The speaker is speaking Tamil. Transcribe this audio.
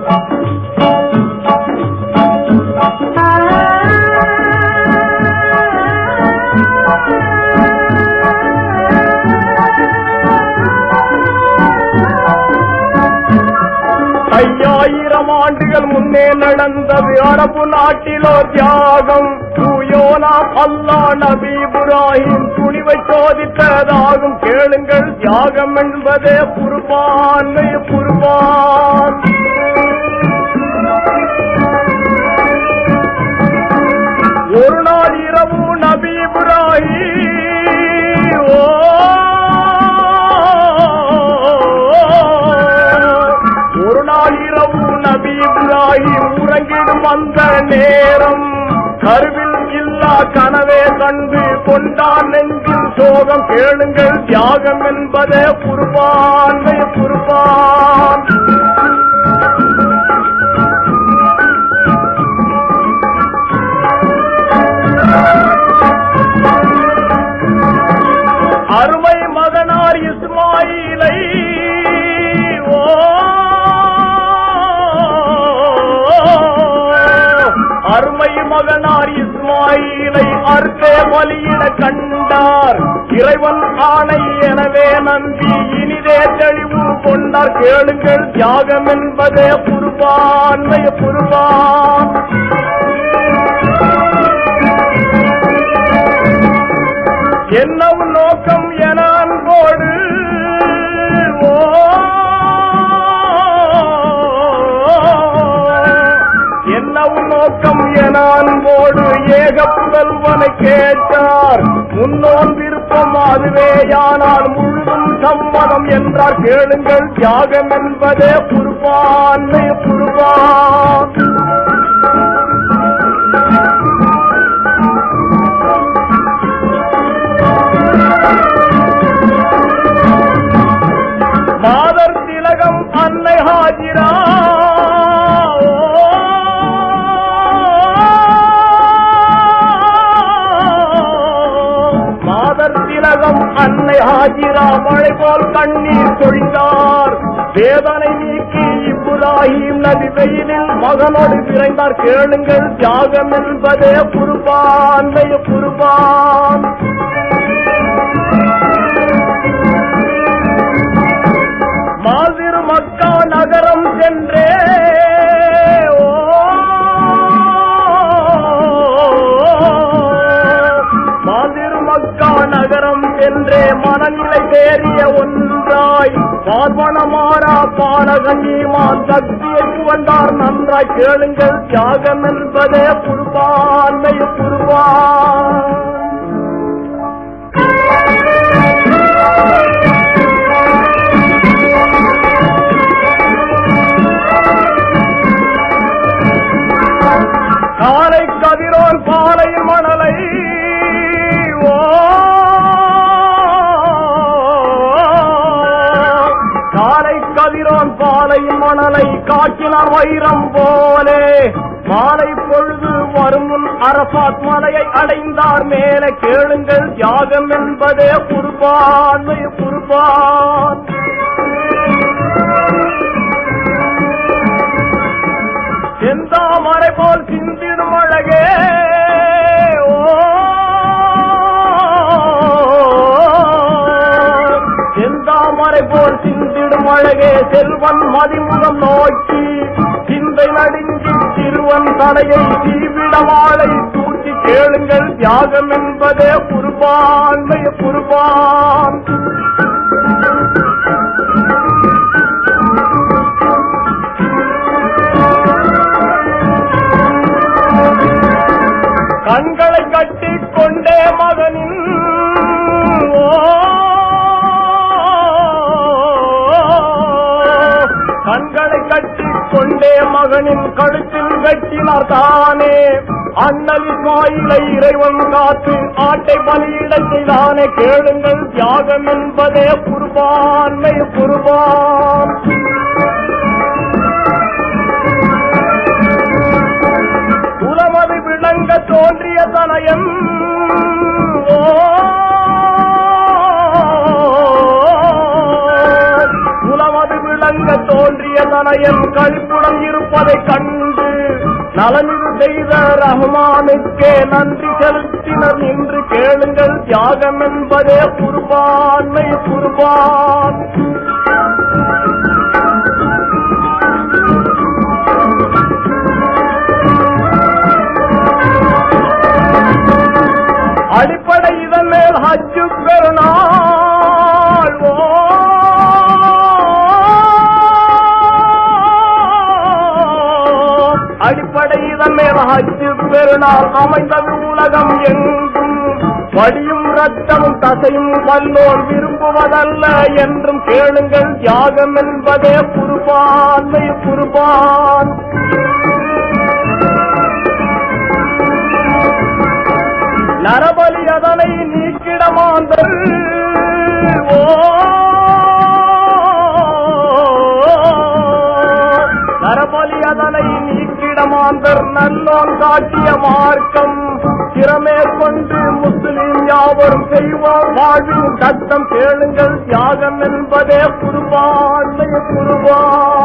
ஐயாயிரம் ஆண்டுகள் முன்னே நடந்தது அரபு நாட்டிலோ தியாகம் தூயோனா அல்லா நபி இப்ராஹிம் துணிவை சோதித்ததாகும் கேளுங்கள் தியாகம் என்பதே குர்பான்மை குர்பான் ஒரு நாள் இரவு நபி இப்ராஹிம் ஓ ஒரு நாள் இரவு நபி இப்ராஹிம் உறங்கிடும் அந்த நேரம் கருவில் இல்லா கனவே கண்டு கொண்டான் நெஞ்சில் சோகம் கேளுங்கள் தியாகம் என்பதே குர்பான்மை குர்பான் அருமை மகனார் இஸ்மாயிலை ஓ அருமை மகனார் இஸ்மாயிலை அர்த்தே பலியிட கண்டார் இறைவன் ஆணை எனவே நம்பி இனிதே தெளிவு கொண்டார் கேளுங்கள் தியாகம் என்பதே குர்பான்மை குர்பான் என்னும் நோக்கம் என அன்போடு ஓ என்னவும் நோக்கம் என அன்போடு ஏக புதல்வனை கேட்டார் முன்னோன் விருப்பம் அதுவேயானால் முழுதும் சம்மதம் என்றார் கேளுங்கள் தியாகம் என்பதே குர்பான்மை குர்பான் மாதர் திலகம் அன்னை ஹாஜிரா மாதர் திலகம் அன்னை ஹாஜிரா மழை போல் கண்ணீர் பொழிந்தார் வேதனை நீக்கி இப்ராஹிம் நபி வெயிலில் மகனோடு விரைந்தார் கேளுங்கள் தியாகம் என்பதே குருபான்மை குருபான் மாசிறு மக்கா நகரம் சென்றே ஓ மாதிரு மக்கா நகரம் சென்றே மனநிலை தேறிய ஒன்றாய் பார்வனமாரா பாலகன்னிமான் சக்தியை புகழ்ந்தார் நன்றாய் கேளுங்கள் தியாகம் என்பதே குருபான்மை குருபான் காலை கதிரோன் பாலை மணலை ஓ காலை கதிரோன் பாலை மணலை காட்டினார் வைரம் போலே மாலை பொழுது வரும் முன் அரபாத் மலையை அடைந்தார் மேலே கேளுங்கள் தியாகம் என்பதே குர்பான் குர்பான் செந்தாமரை போல் சிந்திடும் அழகே ஓ செந்தாமரை போல் சிந்திடும் அழகே செல்வன் மதிமுகம் நோக்கி சிந்தை நடுங்கி சிறுவன் தலையை தீவிடவாளை தூக்கி கேளுங்கள் தியாகம் என்பதே குர்பான்மை குர்பான் கண்களை கட்டிக் கொண்டே மகனின் ஓ, கண்களை கட்டிக் கொண்டே மகனின் கழுத்தில் வெட்டினார் தானே அண்ணல் இஸ்மாயிலை இறைவன் காத்து ஆட்டை பலியிடச் செய்தானே கேளுங்கள் தியாகம் என்பதே குர்பான்மை குர்பான் குலமது விளங்க தோன்றிய தனயம் ஓ, குலமது விளங்க தோன்றிய தனையன் கழிப்புடன் இருப்பதை கண்டு நலமிது செய்த ரஹ்மானுக்கே நன்றி செலுத்தினர் இன்று கேளுங்கள் தியாகம் என்பதே குர்பான்மை குர்பான் அடிப்படை இதன் மேல் ஹஜ்ஜு பெருநாள் ஓ அடிப்படை இதன் மேல் ஹஜ்ஜு பெருநாள் அமைந்தது உலகம் எங்கும் வடியும் ரத்தமும் தசையும் வல்லோர் விரும்புவதல்ல என்றும் கேளுங்கள் தியாகம் என்பதே குருபான்மை குருபான் நரபலி அதனை நீக்கிடமாந்தர் ஓ நரபலி அதனை நீக்கிடமாந்தர் நல்லோன் காட்டிய மார்க்கம் திறமேற்கொண்டு முஸ்லிம் யாவரும் செய்வோம் வாழ்வின் சத்தம் கேளுங்கள் தியாகம் என்பதே குருபான் குருபான்